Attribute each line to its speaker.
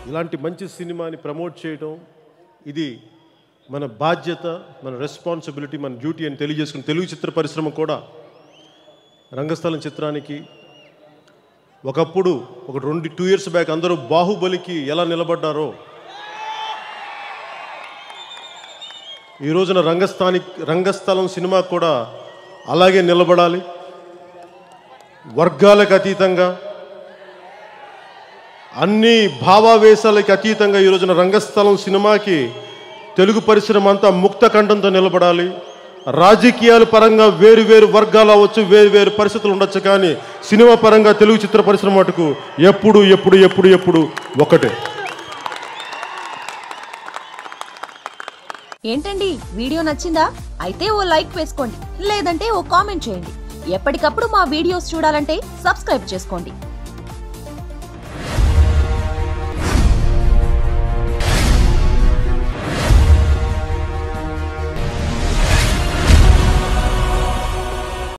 Speaker 1: ఇలాంటి మంచి సినిమాని ప్రమోట్ చేయడం ఇది మన బాధ్యత మన రెస్పాన్సిబిలిటీ మన డ్యూటీ అని తెలియజేసుకుని తెలుగు చిత్ర పరిశ్రమ కూడా రంగస్థలం చిత్రానికి ఒకప్పుడు ఒక రెండు టూ ఇయర్స్ బ్యాక్ అందరూ బాహుబలికి ఎలా నిలబడ్డారో ఈ రోజున రంగస్థాని రంగస్థలం సినిమా కూడా అలాగే నిలబడాలి వర్గాలకు అతీతంగా అన్ని భావావేశాలకి అతీతంగా ఈ రోజున రంగస్థలం సినిమాకి తెలుగు పరిశ్రమ అంతా ముక్త కంఠంతో నిలబడాలి రాజకీయాల పరంగా వేరు వేరు వర్గాలు అవ్వచ్చు వేరు వేరు పరిస్థితులు ఉండొచ్చు కానీ సినిమా పరంగా తెలుగు చిత్ర పరిశ్రమ మటుకు ఎప్పుడు ఎప్పుడు ఎప్పుడు ఎప్పుడు ఒకటే
Speaker 2: ఏంటండి వీడియో నచ్చిందా అయితే ఓ లైక్ వేసుకోండి లేదంటే ఓ కామెంట్ చేయండి ఎప్పటికప్పుడు మా వీడియోస్ చూడాలంటే సబ్స్క్రైబ్ చేసుకోండి